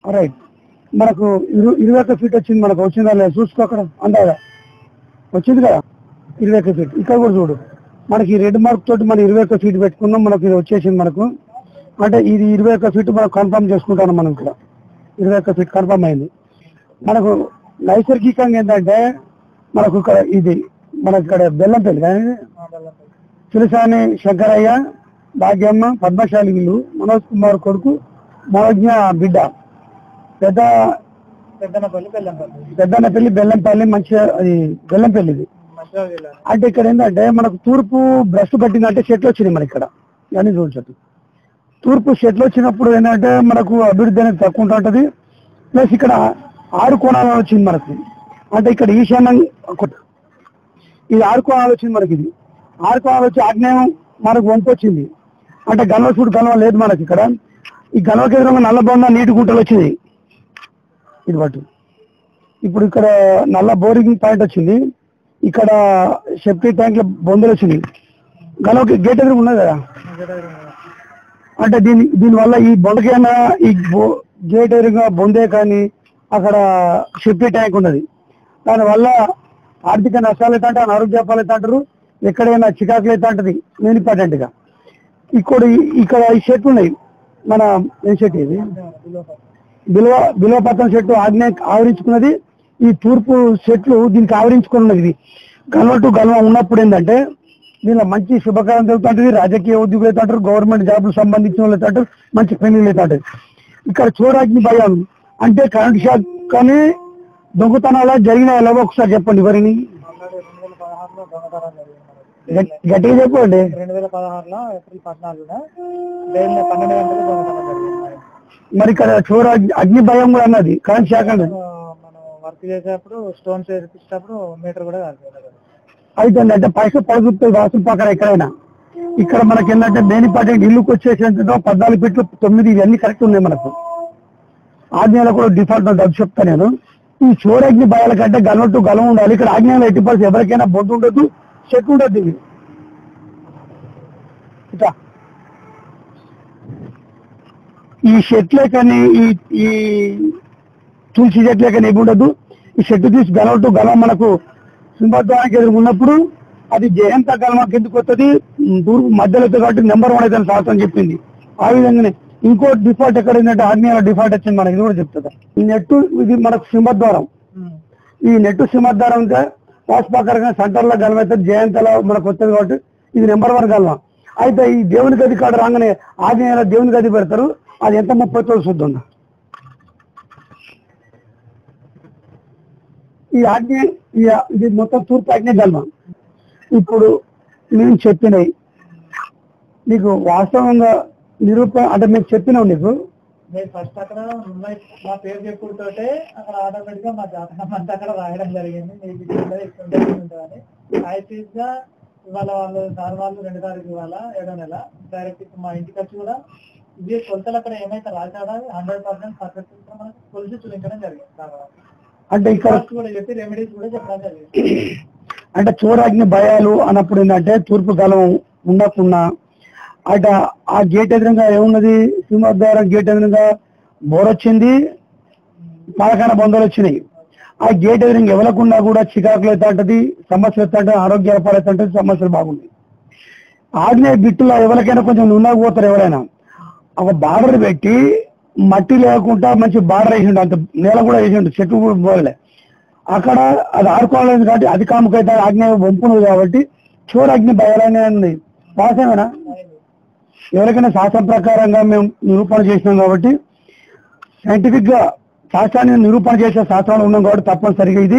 Right మనకు ఇరు ఇరవై ఒక్క ఫీట్ వచ్చింది మనకు వచ్చిందా లేదా చూసుకో అక్కడ అందాదా వచ్చింది కదా ఇరవై ఒక్క ఫీట్ ఇక్కడ కూడా చూడు మనకి ఈ రెడ్ మార్క్ తోటి మనం ఇరవై ఒక్క ఫీట్ పెట్టుకున్నాం మనకు ఇది వచ్చేసింది మనకు అంటే ఇది ఇరవై ఒక్క ఫీట్ మనం కన్ఫర్మ్ చేసుకుంటాం మనం ఇక్కడ ఇరవై ఒక్క ఫీట్ కన్ఫర్మ్ అయింది మనకు నైసర్గికంగా ఏంటంటే మనకు ఇక్కడ ఇది మనకి ఇక్కడ బెల్లంపల్లి కానీ తులసాని శంకరయ్య భాగ్యమ్మ పద్మశాలి వీళ్ళు మనోజ్ కుమార్ కొడుకు మనోజ్ఞ బిడ్డ పెద్ద పెద్దనపల్లి బెల్లంపల్లి పెద్దన్నపల్లి బెల్లంపల్లి మంచిగా అది బెల్లంపల్లి ఇది మంచిర్యాల జిల్లా అంటే ఇక్కడ ఏంటంటే మనకు తూర్పు బ్రష్ పట్టిందంటే చెట్లు వచ్చినాయి మన ఇక్కడ ఇవన్నీ చూడండి తూర్పు చెట్లు వచ్చినప్పుడు ఏంటంటే మనకు అభివృద్ధి అనేది తక్కువ ఉంటుంటది ప్లస్ ఇక్కడ ఆరు కోణాలు వచ్చింది మనకు అంటే ఇక్కడ ఈశాన్యం ఒకటి. ఇది ఆరు కోణాలు వచ్చింది మనకి ఇది ఆరు కోణాలు వచ్చి ఆగ్నేయం మనకు వంపు వచ్చింది అంటే గల్వ చూడు గల్వ లేదు మనకి ఇక్కడ ఈ గల్వకి ఎదురుగా నల్ల బొంద నీటి గుంటలు వచ్చింది ఇది బట్టు ఇప్పుడు ఇక్కడ నల్ల బోరింగ్ పాయింట్ వచ్చింది ఇక్కడ సెఫ్టీ ట్యాంక్ లో బొందలు వచ్చింది గలవకి గేట్ ఎదురు ఉన్నది కదా అంటే దీని దీని వల్ల ఈ బొందకైనా ఈ బో- గేట్ ఎదురుగా బొందే కానీ అక్కడ సెఫ్టీ ట్యాంక్ ఉన్నది దానివల్ల ఆర్థిక నష్టాలు అయితే అంటే అనారోగ్యాపాలు అయితే అంటారు ఎక్కడైనా చికాకులు అయితే అంటది మెయిన్ ఇంపార్టెంట్ గా ఇక్కడ ఈ- ఇక్కడ ఈ చెట్లు ఉన్నాయి మన ఏం చెట్టు ఇది బిల్వ బిల్వపత్రం చెట్టు ఆగ్నేయ ఆవరించుకున్నది ఈ తూర్పు చెట్లు దీనికి ఆవరించుకున్నది ఇది గల్వ టు గల్వ ఉన్నప్పుడు ఏంటంటే దీనిలో మంచి శుభకారం జరుగుతుంటది రాజకీయ ఉద్యోగులు అయితే అంటారు గవర్నమెంట్ జాబులు సంబంధించిన వాళ్ళు అయితే అంటారు మంచి పెళ్లిళ్ళు అయితే అంటారు ఇక్కడ చూడాగ్ని భయం అంటే కరెంట్ షాక్ కానీ దొంగతనాలు జరిగిన ఎలా ఒకసారి చెప్పండి ఎవరిని ఆల్రెడీ రెండు వేల పదహారులో దొంగతనం జరిగింది మనకి. గట్- గట్టిగా చెప్పండి రెండు వేల పదహారులో ఏప్రిల్ పద్నాలుగున డైలీ పన్నెండు గంటలకు దొంగతనం జరిగింది మనకి. మరి ఇక్కడ చూడ అగ్ని భయం కూడా అన్నది కరెంట్ షాక్ అన్నది ఆ, మనం వర్క్ చేసేటప్పుడు స్టోన్స్ వేపించేటప్పుడు మీటర్ కూడా కాదు అయితే అంటే పైసలు పడుతుంది వాసు పక్కన ఎక్కడైనా ఇక్కడ మనకి ఏంటంటే మెయిన్ ఇంపార్టెంట్ ఇల్లుకి వచ్చేసేంత పద్నాలుగు ఫీట్లు తొమ్మిది ఇవన్నీ కరెక్ట్ ఉన్నాయి మనకు ఆజ్ఞలో కూడా డిఫాల్ట్ ఉంటుంది అది చెప్తా నేను ఈ చోరగ్ని భయాల కంటే గలం టు గలం ఉండాలి ఇక్కడ ఆజ్ఞలో ఎట్టి పరిస్థితి ఎవరికైనా బొద్దు ఉండదు చెట్టు ఉండదు ఇది ఇట్లా ఈ చెట్లే కానీ ఈ ఈ తులసి చెట్లే కానీ ఏమి ఉండదు ఈ చెట్టు తీసి గలం టు గలం మనకు సింహద్వారానికి ఎదురు ఉన్నప్పుడు అది జయంత గలం కిందకు వస్తుంది తూర్పు మధ్యలో వస్తుంది కాబట్టి నెంబర్ వన్ అయితే శాస్త్రం చెప్పింది ఆ విధంగానే ఇంకో డిఫాల్ట్ ఎక్కడ ఏంటంటే ఆగ్నేయ డిఫాల్ట్ వచ్చింది మనకి ఇది కూడా చెప్తుంది ఈ నెట్టు ఇది మనకు సింహద్వారం ఈ నెట్టు సింహద్వారం ఉంటే వాసుపాకరంగా సెంటర్ లో గలం అయితే జయంతలో మనకు వస్తుంది కాబట్టి ఇది నెంబర్ వన్ గల్వం అయితే ఈ దేవుని గది కాడ రాగానే ఆగ్నేయంలో దేవుని గది పెడతారు అది ఎంత ముప్పై తొమ్మిది శుద్ధం ఈ ఆజ్ఞ ఈ ఇది మొత్తం తూర్పు ఆజ్ఞ గల్వం ఇప్పుడు నేను చెప్పినవి నీకు వాస్తవంగా నిరూపణ అంటే మీకు చెప్పినావు నీకు మీరు ఫస్ట్ అక్కడ ఉన్నాయి మా పేరు చెప్పుడుతోటే అక్కడ ఆటోమేటిక్ గా మా జాతకం అంతా అక్కడ రాయడం జరిగింది మీకు ఇది ఉంటుంది ఇక్కడ ఉంటుంది ఇది ఉంటుందని ఐసీస్ గా ఇవాళ వాళ్ళు సార్ వాళ్ళు రెండు తారీఖు ఇవాళ ఏడో నెల డైరెక్ట్ ఇప్పుడు మా ఇంటికి వచ్చి కూడా ఇది కొలతలు అక్కడ ఏమైతే రాశాడో హండ్రెడ్ పర్సెంట్ పర్ఫెక్ట్ మనకు కొలిసి చూపించడం జరిగింది దానివల్ల. అంటే ఇక్కడ First కూడా చెప్పి రెమెడీస్ కూడా చెప్పడం జరిగింది అంటే చోరాగ్ని భయాలు అన్నప్పుడు ఏంటంటే తూర్పు గలం ఉండకుండా అట ఆ గేట్ ఎదురుగా ఏమున్నది సింహద్వారం గేట్ ఎదురుగా బోర్ వచ్చింది పాలకాన బంధాలు వచ్చినాయి ఆ గేట్ ఎదురుగా ఎవరకుండా కూడా చికాకులు అవుతుంటది సమస్యలు అవుతుంటే ఆరోగ్య అవుతుంటది సమస్యలు బాగున్నాయి ఆగ్నేయ బిట్టులో ఎవరికైనా కొంచెం నున్నగా పోతారు ఎవరైనా ఒక బార్డర్ పెట్టి మట్టి లేకుండా మంచి బార్డర్ వేసిండు అంత నేల కూడా వేసిండు చెట్టు కూడా పోలే అక్కడ అది ఆడుకోలేదు కాబట్టి అది కాముకైతే ఆగ్నేయ వంపును కాబట్టి చూడగ్ని బయలనే ఉంది వాసమేనా ఎవరికైనా శాస్త్రం ప్రకారంగా మేము నిరూపణ చేసినాం కాబట్టి సైంటిఫిక్ గా శాస్త్రాన్ని నిరూపణ చేసే శాస్త్రాలు ఉన్నాం కాబట్టి తప్పనిసరిగా ఇది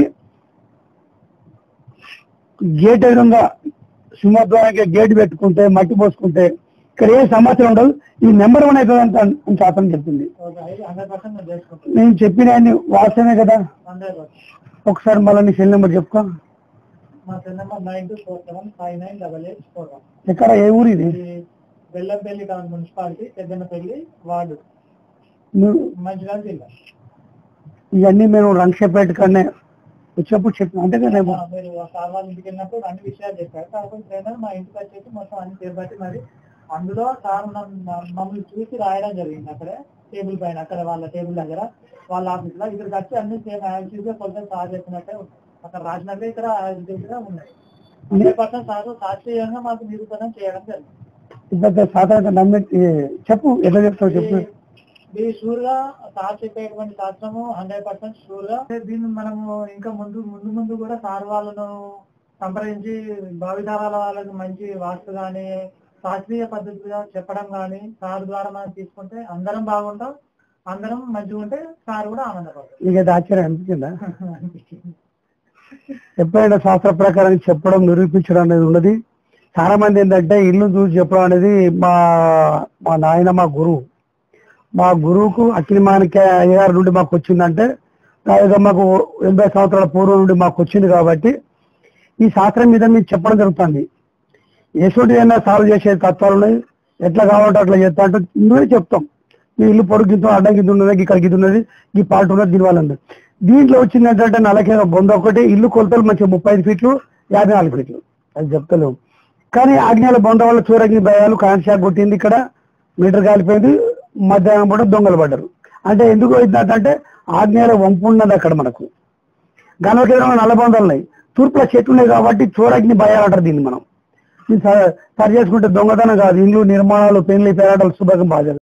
గేట్ ఎదురుగా సింహద్వారానికి గేట్ పెట్టుకుంటే మట్టి పోసుకుంటే ఇక్కడ ఏ సమస్య ఉండదు ఈ నెంబర్ వన్ అవుతుంది అంత అని శాస్త్రం చెప్తుంది హండ్రెడ్ పర్సెంట్ నేను చేసుకుంటాను నేను చెప్పిన అన్ని వాస్తవమే కదా హండ్రెడ్ పర్సెంట్ ఒకసారి మళ్ళీ నీ సెల్ నెంబర్ చెప్పుకో మా cell number nine two four seven five nine double eight four one ఎక్కడ ఏ ఊరు ఇది ఇది Bellampalli town municipality Peddanapalli ward నువ్వు మంచిర్యాల జిల్లా ఇవన్నీ మేము రంగశపేట కన్నా వచ్చినప్పుడు చెప్పిన అంతే కదా ఆ, మీరు ఆ సార్ వాళ్ళ ఇంటికి వెళ్ళినప్పుడు అన్ని విషయాలు చెప్పారు కాకపోతే ట్రైనర్ మా ఇంటికి వచ్చేసి మొత్తం అన్ని చేపట్టి మరి అందులో సార్ నన్ను- మమ్మల్ని చూసి రాయడం జరిగింది అక్కడే టేబుల్ పైన అక్కడ వాళ్ళ టేబుల్ దగ్గర వాళ్ళ ఆఫీస్ లో ఇక్కడికి వచ్చి అన్ని సేమ్ యాక్టివ్ గా కొంచెం సార్ చెప్పినట్టే ఉన్నాయి. అక్కడ రాసినట్టే ఇక్కడ యాక్టివ్ గా ఉన్నాయి హండ్రెడ్ పర్సెంట్ సార్ శాస్త్రీయంగా మాకు నిరూపణం చేయడం జరిగింది ఇప్పుడు సాధారణ నమ్మి చెప్పు ఎట్లా చెప్తావు చెప్పు ఇది షూర్ గా సార్ చెప్పేటువంటి శాస్త్రము హండ్రెడ్ పర్సెంట్ షూర్ గా దీన్ని మనము ఇంకా ముందు ముందు ముందు కూడా సార్ వాళ్ళను సంప్రదించి భావితరాల వాళ్ళకి మంచి వాస్తు గాని శాస్త్రీయ పద్ధతిగా చెప్పడం గాని సార్ ద్వారా మనం తీసుకుంటే అందరం బాగుంటాం అందరం మంచిగా ఉంటే సార్ కూడా ఆనందపడతాం నీకైతే ఆశ్చర్యం అనిపించిందా ఎప్పుడైనా శాస్త్ర ప్రకారం చెప్పడం నిరూపించడం అనేది ఉన్నది చాలా మంది ఏంటంటే ఇల్లు చూసి చెప్పడం అనేది మా మా నాయన మా గురువు మా గురువుకు అఖిలమానిక అయ్యగారి నుండి మాకు వచ్చిందంటే దాదాపు మాకు ఎనభై సంవత్సరాల పూర్వం నుండి మాకు వచ్చింది కాబట్టి ఈ శాస్త్రం మీద మీకు చెప్పడం జరుగుతుంది ఎటువంటి అయినా సాల్వ్ చేసే తత్వాలు ఉన్నాయి ఎట్లా కావాలంటే అట్లా చేస్తా అంటే ఇందులో చెప్తాం మీ ఇల్లు పొడుగు గింత అడ్డం గింత ఉన్నది ఇక్కడ గింత ఉన్నది ఈ పార్ట్ ఉన్నది దీని వల్ల ఉంది దీంట్లో వచ్చింది ఏంటంటే నలకే బొంద ఒకటి ఇల్లు కొలతలు మంచిగా ముప్పై ఐదు ఫీట్లు యాభై నాలుగు ఫీట్లు అది చెప్తలేవు కానీ ఆజ్ఞాల బొంద వల్ల చూరగి భయాలు కరెంట్ షాక్ కొట్టింది ఇక్కడ మీటర్ కాలిపోయింది మధ్యాహ్నం పూట దొంగలు పడ్డారు అంటే ఎందుకు అవుతుందంటే ఆజ్ఞాల వంపు ఉన్నది అక్కడ మనకు గణకేంద్రంలో నల్లబొందలు ఉన్నాయి తూర్పులో చెట్లు ఉన్నాయి కాబట్టి చూరగ్ని భయాలు అంటారు దీన్ని మనం ఇది సరి సరి చేసుకుంటే దొంగతనం కాదు ఇల్లు నిర్మాణాలు పెళ్లి పేరాటలు శుభ్రంగా బాగా జరుగుతాయి.